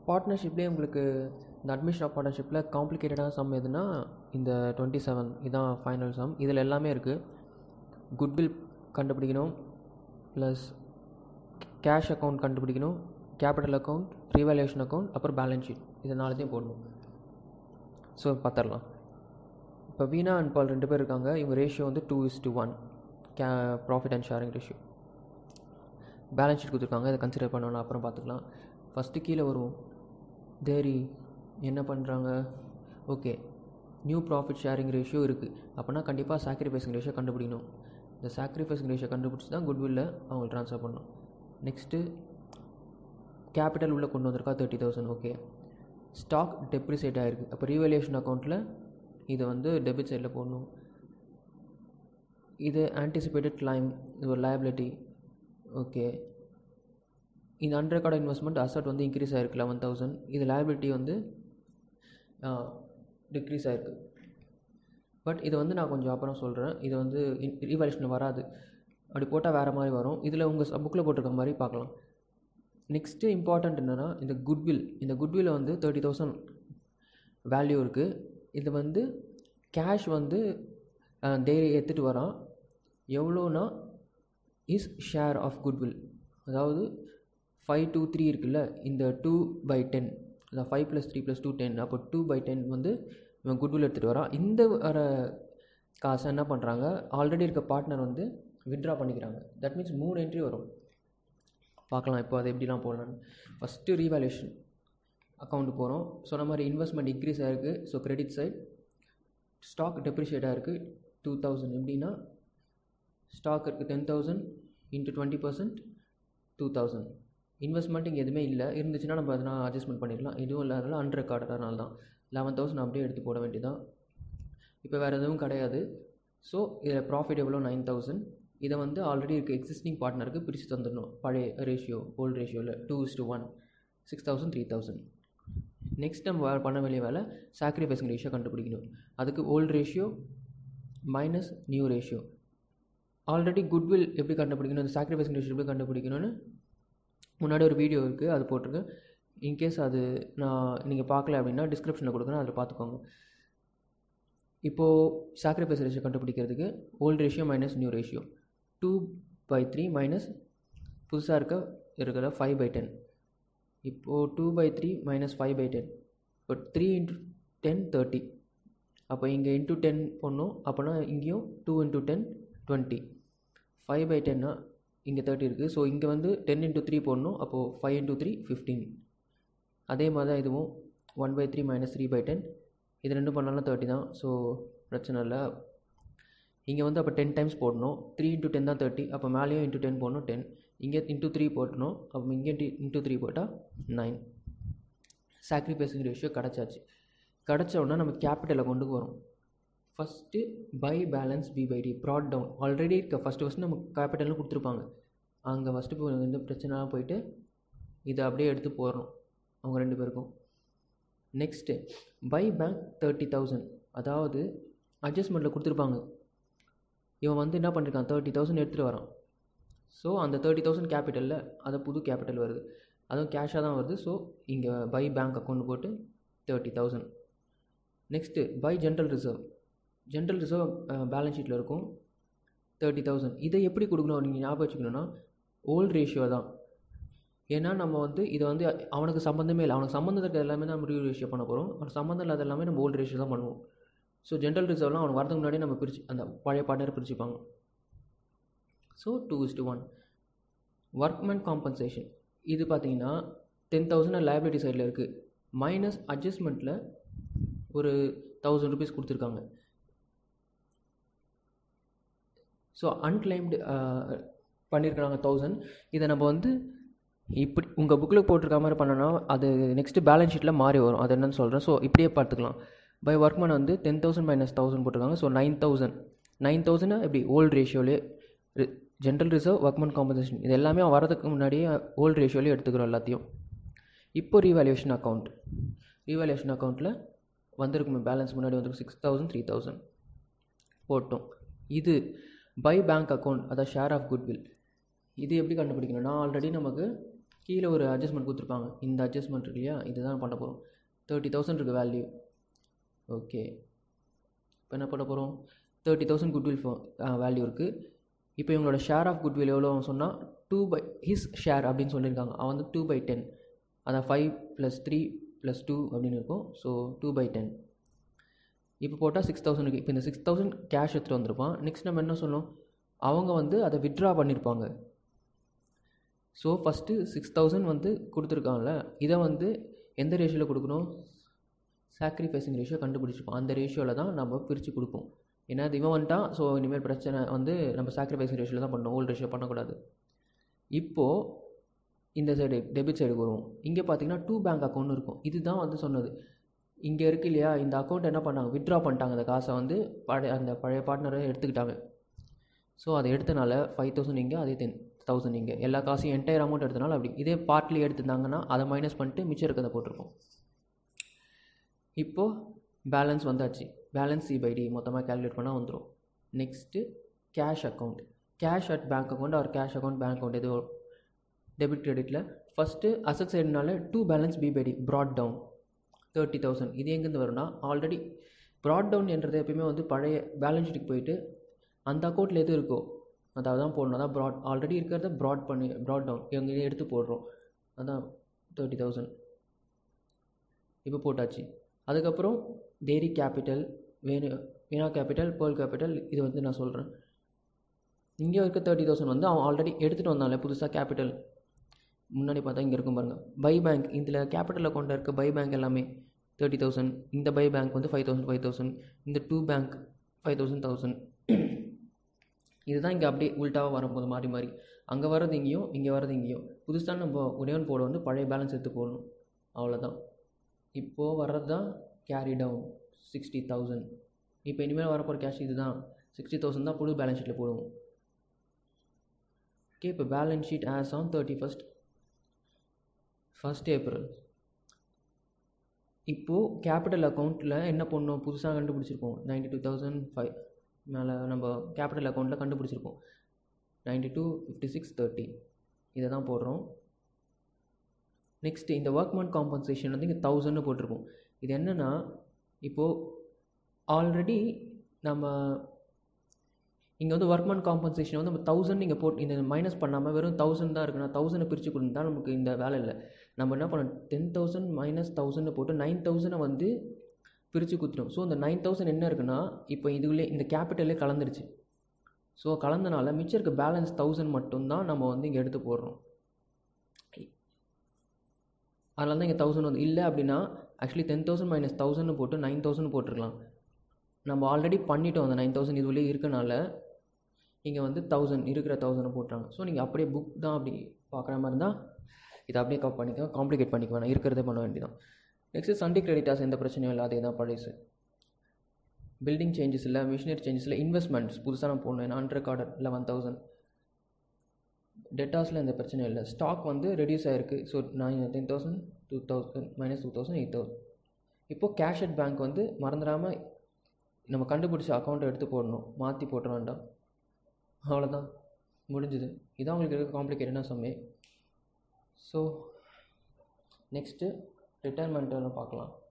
பார்ட்னர்ஷிப்லேயே உங்களுக்கு இந்த admission of பார்ட்னர்ஷிப்பில் காம்ப்ளிகேட்டடான சம் எதுனா இந்த டுவெண்ட்டி செவன் இதான் ஃபைனல் சம் இதில் எல்லாமே இருக்குது குட்வில் கண்டுபிடிக்கணும் ப்ளஸ் கேஷ் அக்கௌண்ட் கண்டுபிடிக்கணும் கேபிட்டல் அக்கௌண்ட் ரீவேல்யூஷன் அக்கௌண்ட் அப்புறம் பேலன்ஸ் ஷீட் இது நாலுத்தையும் போடணும் ஸோ பார்த்துடலாம் இப்போ வீணா அண்ட் பால் ரெண்டு பேர் இருக்காங்க இவங்க ரேஷியோ வந்து two is to one K profit and sharing ratio balance sheet கொடுத்துருக்காங்க இதை கன்சிடர் பண்ணணும் அப்புறம் பார்த்துக்கலாம் ஃபஸ்ட்டு கீழே வருவோம் தேரி என்ன பண்ணுறாங்க okay new profit sharing ratio இருக்குது அப்போனா கண்டிப்பாக சாக்ரிஃபைசிங் ரேஷியோ கண்டுபிடிக்கணும் இந்த சாக்ரிஃபைசிங் ரேஷியோ கண்டுபிடிச்சி தான் குட்வில்ல அவங்க ட்ரான்ஸ்ஃபர் பண்ணணும் நெக்ஸ்ட்டு கேபிட்டல் உள்ளே கொண்டு வந்திருக்கா thirty thousand okay stock depreciate ஆகிருக்கு அப்போ ரீவேல்யூஷன் அக்கௌண்ட்டில் இதை வந்து டெபிட் சைடில் போடணும் இது ஆன்டிசிபேட்டட் கிளைம் இது ஒரு லயபிலிட்டி ஓகே இந்த அண்டர் ரெக்கார்ட் இன்வெஸ்ட்மெண்ட் அசட் வந்து இன்க்ரீஸ் ஆகிருக்கு லெவன் தௌசண்ட் இது லயபிலிட்டி வந்து டிக்ரீஸ் ஆகிருக்கு பட் இது வந்து நான் கொஞ்சம் அப்புறம் சொல்கிறேன் இது வந்து ரீவேல்யூஷன் வராது அப்படி போட்டால் வேறு மாதிரி வரும் இதில் உங்கள் புக்கில் போட்டிருக்க மாதிரி பார்க்கலாம் நெக்ஸ்ட்டு இம்பார்ட்டண்ட் என்னென்னா இந்த குட்வில் இந்த குட்வில் வந்து தேர்ட்டி தௌசண்ட் வேல்யூ இருக்குது இது வந்து கேஷ் வந்து டெய்லி எடுத்துகிட்டு வரான் எவ்வளோனா இஸ் ஷேர் ஆஃப் குட்வில் அதாவது ஃபைவ் டூ த்ரீ இருக்குல்ல இந்த டூ பை டென் அதான் five plus three plus two ten அப்போ டூ பை டென் வந்து இவன் குட்வில் எடுத்துகிட்டு வரான் இந்த வர காசை என்ன பண்ணுறாங்க ஆல்ரெடி இருக்க பார்ட்னர் வந்து வித்ட்ரா பண்ணிக்கிறாங்க தட் மீன்ஸ் மூணு என்ட்ரி வரும் பார்க்கலாம் இப்போ அதை எப்படிலாம் போடலான்னு ஃபஸ்ட்டு ரீவேல்யூஷன் அக்கௌண்ட் போகிறோம் சொன்ன மாதிரி இன்வெஸ்ட்மெண்ட் இன்க்ரீஸ் ஆகிருக்கு so credit side stock depreciate ஆகிருக்கு டூ தௌசண்ட் எப்படின்னா ஸ்டாக் இருக்குது ten thousand into twenty percent two thousand investment இங்கே எதுவுமே இல்லை இருந்துச்சுன்னா நம்ம அதனால் அட்ஜஸ்ட்மெண்ட் பண்ணிடலாம் எதுவும் இல்லாதனால அண்டர் ரெக்கார்டனால தான் லெவன் தௌசண்ட் அப்படியே எடுத்து போட வேண்டியதான் இப்போ வேறு எதுவும் கிடையாது ஸோ இதில் ப்ராஃபிட் எவ்வளோ நைன் தௌசண்ட் இதை வந்து ஆல்ரெடி இருக்க எக்ஸிஸ்டிங் பார்ட்னருக்கு பிரித்து தந்துடணும் பழைய ரேஷியோ ஓல்டு ரேஷியோவில் two is to one six thousand three thousand next நம்ம பண்ண வேண்டிய வேலை சாக்ரிஃபைசிங் ரேஷியோ கண்டுபிடிக்கணும் அதுக்கு old ratio minus new ratio already goodwill எப்படி கண்டுபிடிக்கணும் அந்த சாக்ரிஃபைசிங் ரேஷியோ எப்படி கண்டுபிடிக்கணும்னு முன்னாடி ஒரு வீடியோ இருக்குது அது போட்டிருக்கேன் இன்கேஸ் அது நான் நீங்கள் பார்க்கல அப்படின்னா டிஸ்கிரிப்ஷனில் கொடுக்குறேன் அதில் பார்த்துக்கோங்க இப்போது சாக்ரிஃபைஸ் ரேஷியோ கண்டுபிடிக்கிறதுக்கு old ratio minus new ratio two by three minus புதுசாக இருக்க இருக்கிற ஃபைவ் பை டென் இப்போது two by three minus five by ten இப்போ த்ரீ இன்ட்டு டென் தேர்ட்டி அப்போ இங்கே இன்ட்டு டென் போடணும் அப்போனா இங்கேயும் two into ten twenty five by டென்னா இங்கே தேர்ட்டி இருக்குது ஸோ இங்கே வந்து டென் இன்ட்டு த்ரீ போடணும் அப்போது ஃபைவ் இன்ட்டு த்ரீ ஃபிஃப்டீன் அதே மாதிரி தான் இதுவும் one by three minus three by ten இது ரெண்டும் பண்ணாலும் தேர்ட்டி தான் ஸோ பிரச்சனை இல்லை இங்கே வந்து அப்போ டென் டைம்ஸ் போடணும் த்ரீ இன்ட்டு டென் தான் தேர்ட்டி அப்போ மேலேயும் இன்ட்டு டென் போடணும் டென் இங்கே இன்ட்டு த்ரீ போட்டணும் அப்போ இங்கே இன்ட்டு த்ரீ போட்டால் நைன் சாக்ரிஃபைசிங் ரேஷியோ கிடச்சாச்சு கிடச்ச உடனே நம்ம கேபிட்டலை கொண்டு வரோம் first by balance B by D brought down already இருக்க ஃபஸ்ட்டு ஃபஸ்ட்டு நம்ம கேபிட்டல்னு கொடுத்துருப்பாங்க அங்கே ஃபஸ்ட்டு போய் எந்த பிரச்சனைலாம் போயிட்டு இதை அப்படியே எடுத்து போடுறோம் அவங்க ரெண்டு பேருக்கும் next by bank thirty thousand அதாவது அட்ஜஸ்ட்மெண்ட்டில் கொடுத்துருப்பாங்க இவன் வந்து என்ன பண்ணியிருக்கான் தேர்ட்டி தௌசண்ட் எடுத்துகிட்டு வரான் ஸோ அந்த தேர்ட்டி தௌசண்ட் கேபிட்டலில் அது புது கேபிட்டல் வருது அதுவும் கேஷாக தான் வருது ஸோ இங்கே பை பேங்க் அக்கௌண்ட் போட்டு thirty thousand next by general reserve general reserve balance ஷீட்டில் இருக்கும் தேர்ட்டி தௌசண்ட் இதை எப்படி கொடுக்கணும் நீங்கள் ஞாபகம் வச்சுக்கணுன்னா ஓல்டு ரேஷியோ தான் ஏன்னா நம்ம வந்து இதை வந்து அவனுக்கு சம்மந்தமே இல்லை அவனுக்கு சம்மந்தம் இருக்கிறது எல்லாமே தான் நம்ம ரீ ரேஷியோ பண்ண போகிறோம் அவனுக்கு சம்மந்தம் இல்லாத எல்லாமே நம்ம ஓல்டு ரேஷியோ தான் பண்ணுவோம் ஸோ ஜென்ரல் ரிசர்வ்லாம் அவனுக்கு வரதுக்கு முன்னாடி நம்ம பிரிச்சு அந்த பழைய பார்ட்னர் பிரிச்சுப்பாங்க so two is to one workman compensation இது பார்த்தீங்கன்னா டென் தௌசண்ட் லைபிலிட்டி சைடில் இருக்குது மைனஸ் அட்ஜஸ்ட்மெண்ட்டில் ஒரு தௌசண்ட் ருபீஸ் கொடுத்துருக்காங்க ஸோ அன்கிளைம்டு பண்ணியிருக்கிறாங்க தௌசண்ட் இதை நம்ம வந்து இப்படி உங்கள் புக்கில் போட்டிருக்க மாதிரி பண்ணோன்னா அது நெக்ஸ்ட்டு பேலன்ஸ் ஷீட்டில் மாறி வரும் அது என்னன்னு சொல்கிறேன் ஸோ இப்படியே பார்த்துக்கலாம் பை ஒர்க்மேன் வந்து டென் தௌசண்ட் மைனஸ் தௌசண்ட் போட்டிருக்காங்க so nine thousand nine thousand எப்படி ஓல்டு ரேஷியோலே ஜென்ரல் ரிசர்வ் ஒர்க்மேன் காம்பன்சேஷன் இது எல்லாமே வரதுக்கு முன்னாடியே ஓல்டு ரேஷியோலேயே எடுத்துக்கிறோம் எல்லாத்தையும் இப்போ ரீவேல்யூஷன் அக்கௌண்ட் ரீவேல்யூஷன் அக்கௌண்ட்டில் வந்திருக்குமே பேலன்ஸ் முன்னாடி வந்திருக்கு சிக்ஸ் தௌசண்ட் த்ரீ தௌசண்ட் போட்டோம் இது பை பேங்க் அக்கௌண்ட் அதாவது ஷேர் ஆஃப் குட்வில் இது எப்படி கண்டுபிடிக்கணும்னா ஆல்ரெடி நமக்கு கீழே ஒரு அட்ஜஸ்ட்மெண்ட் கொடுத்துருப்பாங்க இந்த அட்ஜஸ்ட்மெண்ட் இருக்கு இல்லையா இதுதான் பண்ண போகிறோம் தேர்ட்டி தௌசண்ட் இருக்குது வேல்யூ ஓகே இப்போ என்ன பண்ண போகிறோம் தேர்ட்டி தௌசண்ட் குட்வில் வேல்யூ இருக்குது இப்போ இவங்களோட ஷேர் ஆஃப் குட்வில் எவ்வளோ சொன்னால் டூ பை ஹிஸ் ஷேர் அப்படின்னு சொல்லியிருக்காங்க அவன் வந்து டூ பை டென் அதான் five plus three plus two அப்படின்னு இருக்கும் ஸோ டூ பை டென் இப்போ போட்டால் சிக்ஸ் தௌசண்ட்க்கு இப்போ இந்த சிக்ஸ் தௌசண்ட் கேஷ் எடுத்துகிட்டு வந்திருப்பான் நெக்ஸ்ட் நம்ம என்ன சொல்லணும் அவங்க வந்து அதை வித்ட்ரா பண்ணியிருப்பாங்க ஸோ ஃபஸ்ட்டு சிக்ஸ் தௌசண்ட் வந்து கொடுத்துருக்காங்கல்ல இதை வந்து எந்த ரேஷியோவில் கொடுக்கணும் சாக்ரிஃபைசிங் ரேஷியோ கண்டுபிடிச்சிருப்போம் அந்த ரேஷியோவில் தான் நம்ம பிரித்து கொடுப்போம் ஏன்னா இது இவன் வந்துட்டான் ஸோ இனிமேல் பிரச்சனை வந்து நம்ம சாக்ரிஃபைசிங் ரேஷியோவில் தான் பண்ணணும் ஓல்டு ரேஷியோ பண்ணக்கூடாது இப்போது இந்த சைடு டெபிட் சைடுக்கு வருவோம் இங்கே பார்த்தீங்கன்னா டூ பேங்க் அக்கௌண்ட் இருக்கும் இதுதான் வந்து சொன்னது இங்கே இருக்கு இல்லையா இந்த அக்கௌண்ட் என்ன பண்ணாங்க வித்ட்ரா பண்ணிட்டாங்க அந்த காசை வந்து பழைய அந்த பழைய பார்ட்னரை எடுத்துக்கிட்டாங்க ஸோ அதை எடுத்தனால ஃபைவ் தௌசண்ட் இங்கே அதே டென் தௌசண்ட் இங்கே எல்லா காசையும் என்டையர் அமௌண்ட் எடுத்தனால அப்படி இதே பார்ட்லி எடுத்திருந்தாங்கன்னா அதை மைனஸ் பண்ணிட்டு மிச்சம் இருக்கிறத போட்டிருக்கோம் இப்போது பேலன்ஸ் வந்தாச்சு பேலன்ஸ் சிபைடி மொத்தமாக கேல்குலேட் பண்ணால் வந்துடும் next cash account cash at bank account or cash account bank account எது டெபிட் கிரெடிட்டில் ஃபஸ்ட்டு அசட் சைடுனால to balance B by D brought down thirty thousand இது எங்கேருந்து வரும்னா ஆல்ரெடி ப்ராட் டவுன் என்றது எப்பயுமே வந்து பழைய பேலன்ஸ் ஷீட்டுக்கு போயிட்டு அந்த அக்கௌண்ட்டில் எது இருக்கோ அதாவது தான் போடணும் அதான் ப்ராட் ஆல்ரெடி இருக்கிறத ப்ராட் பண்ணி ப்ராட் டவுன் இவங்க இதை எடுத்து போடுறோம் அதான் தேர்ட்டி தௌசண்ட் இப்போ போட்டாச்சு அதுக்கப்புறம் டெய்ரி capital Venu Veena capital Pearl capital இது வந்து நான் சொல்கிறேன் இங்கே இருக்க தேர்ட்டி தௌசண்ட் வந்து அவன் ஆல்ரெடி எடுத்துகிட்டு வந்தான்ல புதுசாக கேபிட்டல் முன்னாடி பார்த்தா இங்கே இருக்கும் பாருங்கள் பை பேங்க் இதில் கேபிட்டல் அக்கௌண்ட்டில் இருக்க பை பேங்க் எல்லாமே தேர்ட்டி தௌசண்ட் இந்த பை பேங்க் வந்து ஃபைவ் தௌசண்ட் ஃபைவ் தௌசண்ட் இந்த to bank five thousand thousand இதுதான் இங்கே அப்படியே உல்ட்டாவாக வரும்போது மாறி மாறி அங்கே வர்றது இங்கேயும் இங்கே வர்றது இங்கேயும் புதுசாக நம்ம உடையவன் போட வந்து பழைய பேலன்ஸ் எடுத்து போடணும் அவ்வளோதான் இப்போது வர்றது தான் கேரி டவுன் சிக்ஸ்டி தௌசண்ட் இப்போ இனிமேல் வரப்போகிற கேஷ் இது தான் சிக்ஸ்டி தௌசண்ட் தான் புது பேலன்ஸ் ஷீட்டில் போடுவோம் ஓகே இப்போ balance sheet as on thirty first first April இப்போது கேபிட்டல் அக்கௌண்ட்டில் என்ன பண்ணோம் புதுசாக கண்டுபிடிச்சிருக்கோம் நைன்டி டூ தௌசண்ட் ஃபைவ் மேலே நம்ம கேபிட்டல் அக்கௌண்ட்டில் கண்டுபிடிச்சிருக்கோம் ninety two fifty six thirty இதை தான் போடுறோம் நெக்ஸ்ட்டு இந்த ஒர்க்மேன் காம்பன்சேஷன் வந்து இங்கே தௌசண்ட்னு போட்டிருக்கோம் இது என்னென்னா இப்போது ஆல்ரெடி நம்ம இங்கே வந்து ஒர்க்மேன் காம்பன்சேஷன் வந்து நம்ம தௌசண்ட் நீங்கள் போட்டு இந்த மைனஸ் பண்ணாமல் வெறும் தௌசண்ட் தான் இருக்குன்னா தௌசண்டை பிரித்து கொடுத்தா நமக்கு இந்த வேலை இல்லை நம்ம என்ன பண்ணோம் டென் தௌசண்ட் மைனஸ் தௌசண்ட் போட்டு நைன் தௌசண்டை வந்து பிரித்து கொடுத்துட்டோம் ஸோ இந்த நைன் தௌசண்ட் என்ன இருக்குன்னா இப்போ இதுக்குள்ளே இந்த கேபிட்டலே கலந்துருச்சு ஸோ கலந்தனால மிச்சம் இருக்க பேலன்ஸ் தௌசண்ட் மட்டும்தான் நம்ம வந்து இங்கே எடுத்து போடுறோம் அதனால தான் இங்கே தௌசண்ட் வந்து இல்லை அப்படின்னா actually ten thousand minus thousand போட்டு நைன் தௌசண்ட் போட்டிருக்கலாம் நம்ம ஆல்ரெடி பண்ணிட்டோம் அந்த நைன் தௌசண்ட் இதுலேயே இருக்கனால இங்கே வந்து தௌசண்ட் இருக்கிற தௌசண்டை போட்டுறாங்க ஸோ நீங்கள் அப்படியே புக் தான் அப்படி பார்க்குற மாதிரி இருந்தால் இதை அப்படியே கப் பண்ணிக்கலாம் காம்ப்ளிகேட் பண்ணிக்க வேணாம் இருக்கிறதே பண்ண வேண்டியதான் நெக்ஸ்ட்டு சண்டே கிரெடிட்டாஸ் எந்த பிரச்சனையும் இல்லை அதே தான் பழைசு பில்டிங் சேஞ்சஸ் இல்லை மிஷினரி சேஞ்சஸ் இல்லை இன்வெஸ்ட்மெண்ட்ஸ் புதுசாக நான் போடணும் ஏன்னா அண்டர் கார்டர் லெவன் தௌசண்ட் டெட்டாஸில் எந்த பிரச்சனையும் இல்லை ஸ்டாக் வந்து ரெடியூஸ் ஆகிருக்கு ஸோ நான் ten thousand two thousand minus two thousand eight thousand இப்போது கேஷ் அட் பேங்க் வந்து மறந்துடாமல் நம்ம கண்டுபிடிச்ச அக்கௌண்ட்டை எடுத்து போடணும் மாற்றி போட்டுற வேண்டாம் அவ்வளோதான் முடிஞ்சுது இதான் உங்களுக்கு இருக்க காம்ப்ளிகேட்டடான சம்மே ஸோ நெக்ஸ்ட்டு ரிட்டைர்மெண்ட்டெல்லாம் பார்க்கலாம்